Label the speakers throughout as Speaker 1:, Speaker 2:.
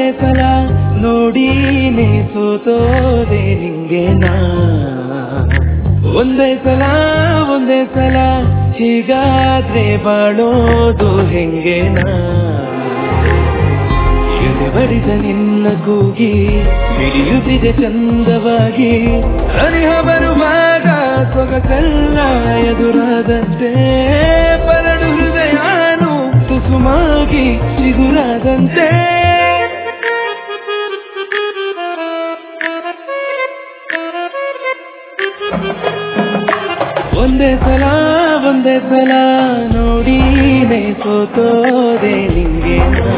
Speaker 1: ಒಂದೇ ಸಲ ನೋಡೀನೆ ಸೋತೋದೆ ನಿಂಗೆ ನಾ ಒಂದೇ ಸಲ ಒಂದೇ ಸಲ ಹೀಗಾದ್ರೆ ಬಾಳೋದು ಹೆಂಗೆ ನಾ ಎದೆ ಬಡಿದ ನಿನ್ನ ಕೂಗಿ ಮಿಡಿಯುತ್ತಿದೆ ಚಂದವಾಗಿ ಅರಿಹ ಬರುವಾಗ ಸೊಗಸಲ್ಲ ಎದುರಾದಂತೆ ಬರಡು ಹೃದಯನು ಕುಸುಮಾಗಿ ಚಿಗುರಾದಂತೆ ಒಂದೇ ಸಲ ಒಂದೇ ಸಲ ನೋಡೀನೆ ಸೋತೋದೆ ನಿಂಗೆ ನಾ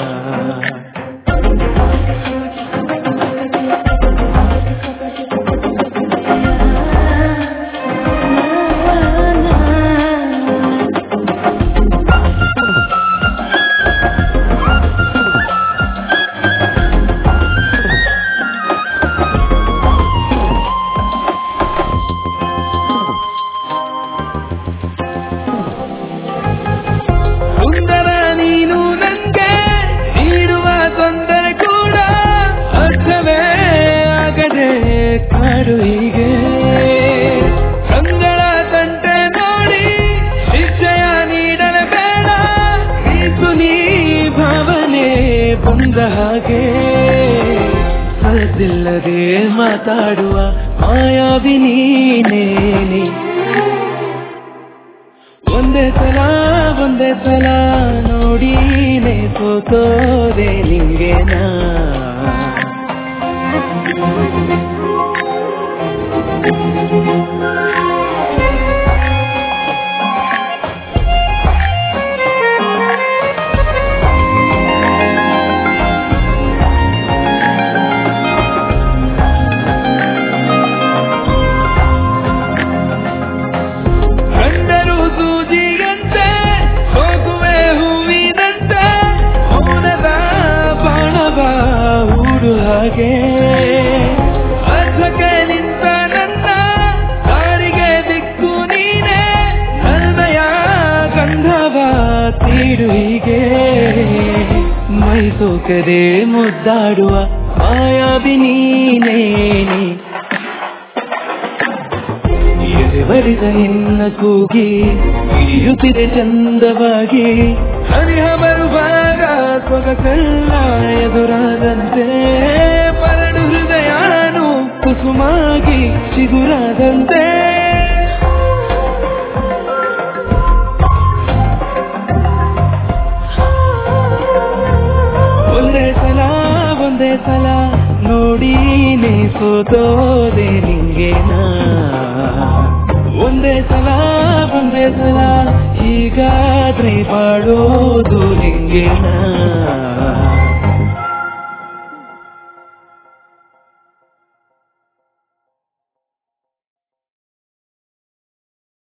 Speaker 1: ಸುಂದರ ನೀನು ನಂಗೆ ನೀಡುವ ತೊಂದರೆ ಕೂಡ ಅರ್ಥವೇ ಆಗದೆ ಕಾಡು ಹೀಗೆ ಕಂಗಳ ತಂಟೆ ನೋಡಿ ಶಿಕ್ಷೆಯ ನೀಡಲು ಬೇಡ ಇದು ನೀ ಭಾವನೆ ಬಂದ ಹಾಗೆ ಸದ್ದಿಲ್ಲದೆ ಮಾತಾಡುವ ಮಾಯಾವಿ ನೀನೇನೆ ಒಂದೇ ಸಲ ಒಂದೇ ಸಲ ನೋಡೀನೆ ಸೋತೋದೆ ನಿಂಗೆ ನಾ ಕಂಡರು ಸೂಜಿಯಂತೆ ಹೋಗುವೆ ಹೂವಿನಂತೆ ಮೌನದ ಬಾಣವ ಹೂಡು ಹಾಗೆ ಅರ್ಧಕ್ಕೆ ನಿಂತ ನನ್ನ ದಾರಿಗೆ ದಿಕ್ಕು ನೀನೆ ನಲ್ಮೆಯ ಗಂಧವ ತೀಡು ಹೀಗೆ ಮೈ ಸೋಕದೆ ಮುದ್ದಾಡುವ ಮಾಯಾವಿ ನೀನೇನೆ ಎದೆ ಬಡಿದ ನಿನ್ನ ಕೂಗಿ ಹಿಡಿಯುತ್ತಿದೆ ಚಂದವಾಗಿ ಹರಿಹ ಬರುವಾಗ ಸೊಗಸಲ್ಲ ಎದುರಾದಂತೆ ಮರಡು ಹೃದಯನು ಕುಸುಮಾಗಿ ಚಿಗುರಾದಂತೆ ಒಂದೇ ಸಲ ಒಂದೇ ಸಲ ನೋಡೀನೆ ಸೋತೋದೆ ನಿಂಗೆ ನಾ ಒಂದೇ ಸಲ ಒಂದೇ ಸಲ ಹೀಗಾದ್ರೆ ಬಾಳೋದು ನಿಂಗೆ ನಾ